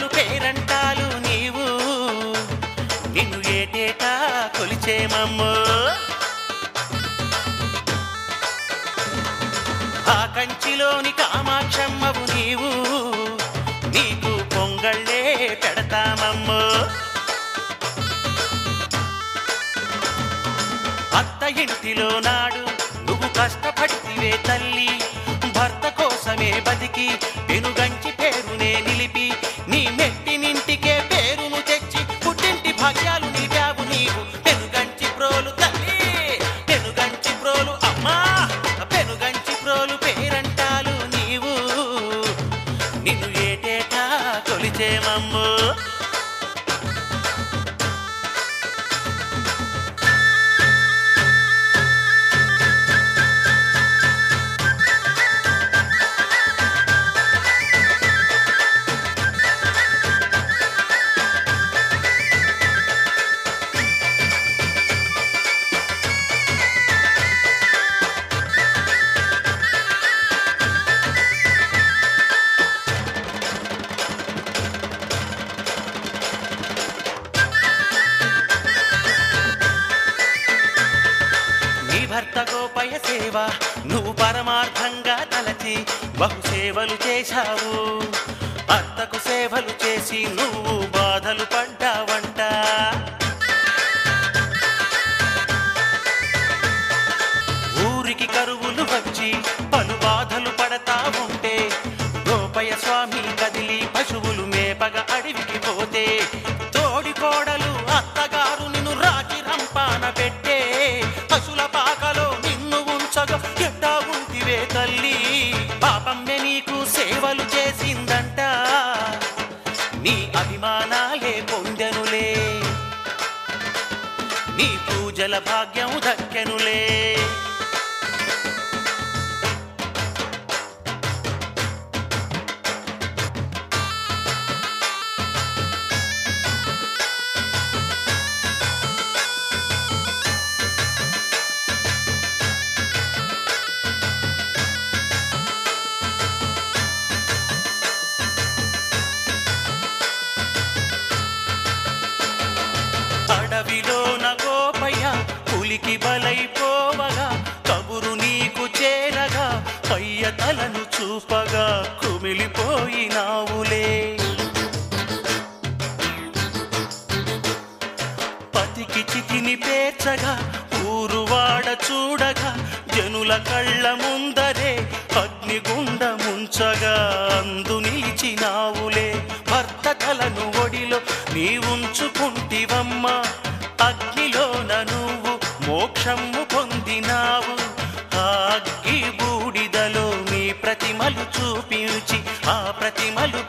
ప్రోలు పేరంటాలు నీవు నిన్ను ఏటేటా కొలిచేమమ్మో ఆ కంచిలోని కామాక్షమ్మవు నీవు నీకు పొంగళ్ళే పెడతామమ్మో అత్త ఇంటిలో నాడు నువ్వు కష్టపడితివే తల్లి భర్త కోసమే బతికి పెనుగంచి పేరునే నిలిపి నీ మెట్టినింటికే పేరును తెచ్చి పుట్టింటి భాగ్యాలు నిలిపావు నీవు పెనుగంచి ప్రోలు తల్లి పెనుగంచి ప్రోలు అమ్మా పెనుగంచి ప్రోలు పేరంటాలు నీవు నిన్ను ఏటేటా కొలిచేమమ్మో నీ భర్త గోపయ సేవ నువ్వు పరమార్థంగా తలచి బహు సేవలు చేశావు అత్తకు సేవలు చేసి నువ్వు బాధలు పడ్డావంట ఊరికి కరువులు వచ్చి పలు బాధలు పడతా ఉంటే గోపయ స్వామి కదిలి పశువులు మేపగ అడవికి పోతే తోడి కోడలు అత్తగారు నిన్ను రాకి రంపాన పెట్టే పశుల పాకలో నిన్ను ఉంచగా ఎట్టా ఉంటివే తల్లి పాపమ్మె నీకు సేవలు చేసిందంట నీ అభిమానాలే పొందెనులే నీ పూజల భాగ్యం దక్కెనులే అడవిలోన గోపయ్య పులికి బలైపోవగా కబురు నీకు చేరగా పయ్య తలను చూపగా కుమిలిపోయినావులే పతికి చితిని పేర్చగా ఊరువాడ చూడగా జనుల కళ్ళ ముందరే అగ్నిగుండ ముంచగా అందు నిలిచినావులే భర్త తలను ఒడిలో నీ ఉంచుకుంటివమ్మా అగ్నిలోన నువ్వు మోక్షము పొందినావు ఆ అగ్గి బూడిదలో నీ ప్రతిమలు చూపించి ఆ ప్రతిమలు